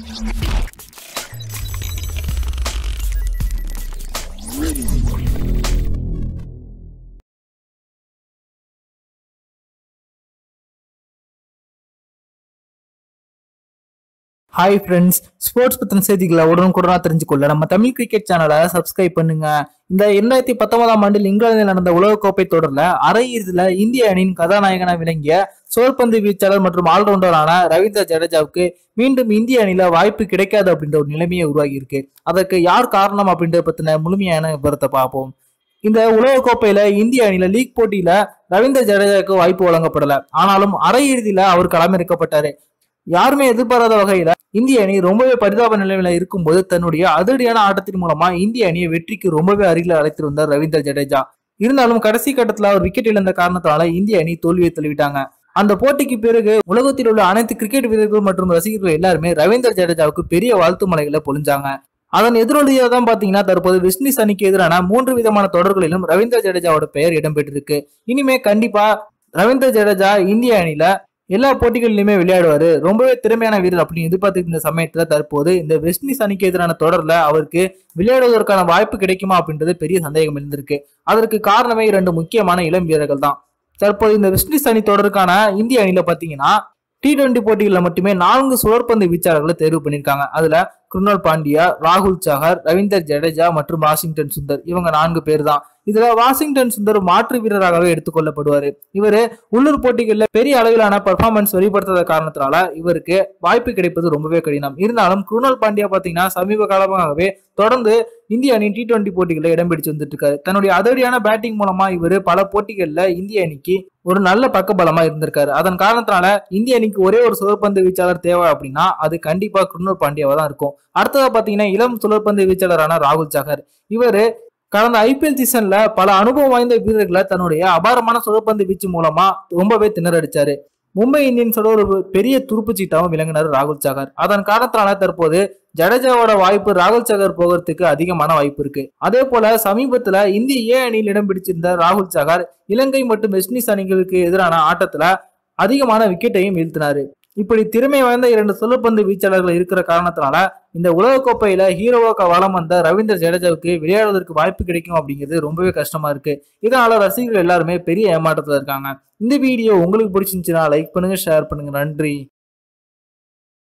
hi friends sports பத்தின செய்திகளை உடனுக்குடனா தெரிஞ்சுக்கொள்ள நம்ம தமிழ் கிரிக்கெட் சேனலை சப்ஸ்கிரைப் பண்ணுங்க இந்த இரண்டாயிரத்தி பத்தொன்பதாம் ஆண்டில் இங்கிலாந்தில் நடந்த உலகக்கோப்பை தொடர்ல அரையிறுதியில இந்திய அணியின் கதாநாயகனா விளங்கிய சோல்பந்து வீச்சாளர் மற்றும் ஆல்ரவுண்டரான ரவீந்திர ஜடேஜாவுக்கு மீண்டும் இந்திய அணியில வாய்ப்பு கிடைக்காது அப்படின்ற ஒரு நிலைமையை உருவாகி இருக்கு அதற்கு யார் காரணம் அப்படின்றத பத்தின முழுமையான விவரத்தை பார்ப்போம் இந்த உலகக்கோப்பையில இந்திய அணியில லீக் போட்டியில ரவீந்திர ஜடேஜாவுக்கு வாய்ப்பு வழங்கப்படல ஆனாலும் அரையிறுதியில அவர் களமிறக்கப்பட்டாரு யாருமே எதிர்பாராத வகையில இந்திய அணி ரொம்பவே பரிதாப நிலையில இருக்கும்போது தன்னுடைய அதிரடியான ஆட்டத்தின் மூலமா இந்திய அணியை வெற்றிக்கு ரொம்பவே அருகில் அழைத்து வந்தார் ரவீந்திர ஜடேஜா இருந்தாலும் கடைசி கட்டத்துல அவர் விக்கெட் இழந்த காரணத்தால இந்திய அணி தோல்வியை தழுவிட்டாங்க அந்த போட்டிக்கு பிறகு உலகத்தில் உள்ள அனைத்து கிரிக்கெட் வீரர்கள் மற்றும் ரசிகர்கள் எல்லாருமே ரவீந்திர ஜடேஜாவுக்கு பெரிய வாழ்த்து மலைகளை பொழிஞ்சாங்க அதன் எதிரொலியாக தான் பாத்தீங்கன்னா தற்போது வெஸ்ட் இண்டீஸ் அணிக்கு எதிரான மூன்று விதமான தொடர்களிலும் ரவீந்திர ஜடேஜாவோட பெயர் இடம்பெற்றிருக்கு இனிமே கண்டிப்பா ரவீந்திர ஜடேஜா இந்திய அணியில எல்லா போட்டிகளிலுமே விளையாடுவாரு ரொம்பவே திறமையான வீரர் அப்படின்னு எதிர்பார்த்துட்டு இருந்த சமயத்துல தற்போது இந்த வெஸ்ட் இண்டீஸ் அணிக்கு எதிரான தொடர்ல அவருக்கு விளையாடுவதற்கான வாய்ப்பு கிடைக்குமா அப்படின்றது பெரிய சந்தேகம் இருந்திருக்கு அதற்கு காரணமே இரண்டு முக்கியமான இளம் வீரர்கள் தான் தற்போது இந்த வெஸ்ட் இண்டீஸ் அணி தொடருக்கான இந்திய அணியில பாத்தீங்கன்னா டி டுவெண்டி போட்டிகளில் மட்டுமே நான்கு சுழற்பந்து வீச்சாளர்களை தேர்வு பண்ணியிருக்காங்க அதுல குருணால் பாண்டியா ராகுல் சஹர் ரவீந்தர் ஜடேஜா மற்றும் வாஷிங்டன் சுந்தர் இவங்க நான்கு பேர் தான் இதுல வாஷிங்டன் சுந்தர் மாற்று வீரராகவே எடுத்துக்கொள்ளப்படுவாரு இவரு உள்ளூர் போட்டிகளில் பெரிய அளவிலான பர்ஃபார்மன்ஸ் வெளிப்படுத்தாத காரணத்தினால இவருக்கு வாய்ப்பு கிடைப்பது ரொம்பவே கடினம் இருந்தாலும் குருணால் பாண்டியா பாத்தீங்கன்னா சமீப காலமாகவே தொடர்ந்து இந்திய அணி டி டுவெண்டி போட்டிகளில் இடம் பிடிச்சு வந்துட்டு இருக்காரு தன்னுடைய அதிரடியான பேட்டிங் மூலமா இவர் பல போட்டிகளில் இந்திய அணிக்கு ஒரு நல்ல பக்கபலமா இருந்திருக்காரு அதன் காரணத்தினால இந்திய அணிக்கு ஒரே ஒரு சுழற்பந்து வீச்சாளர் தேவை அப்படின்னா அது கண்டிப்பா குருணூர் பாண்டியாவா தான் இருக்கும் அடுத்ததா பாத்தீங்கன்னா இளம் சுழற்பந்து வீச்சாளரான ராகுல் சஹர் இவரு கடந்த ஐபிஎல் சீசன்ல பல அனுபவம் வாய்ந்த வீரர்களை தன்னுடைய அபாரமான சுழற்பந்து வீச்சு மூலமா ரொம்பவே திணறடிச்சாரு மும்பை இந்தியன்ஸோட ஒரு பெரிய துருப்பு சீட்டாவும் விளங்கினார் ராகுல் சகர் அதன் காரணத்தினால தற்போது ஜடேஜாவோட வாய்ப்பு ராகுல் சகர் போகிறதுக்கு அதிகமான வாய்ப்பு இருக்கு அதே போல சமீபத்துல இந்திய ஏ அணியில் இடம் பிடிச்சிருந்த ராகுல் சகர் இலங்கை மற்றும் வெஸ்ட் இண்டீஸ் அணிகளுக்கு எதிரான ஆட்டத்துல அதிகமான விக்கெட்டையும் வீழ்த்தினாரு இப்படி திறமை வாய்ந்த இரண்டு சுழற்பந்து வீச்சாளர்கள் இருக்கிற காரணத்தினால இந்த உலகக்கோப்பையில ஹீரோவாக்க வளம் வந்த ரவீந்திர ஜடேஜாவுக்கு விளையாடுவதற்கு வாய்ப்பு கிடைக்கும் அப்படிங்கிறது ரொம்பவே கஷ்டமா இருக்கு இதனால ரசிகர்கள் எல்லாருமே பெரிய ஏமாற்றத்துல இருக்காங்க இந்த வீடியோ உங்களுக்கு பிடிச்சிருந்துச்சுன்னா லைக் பண்ணுங்க ஷேர் பண்ணுங்க நன்றி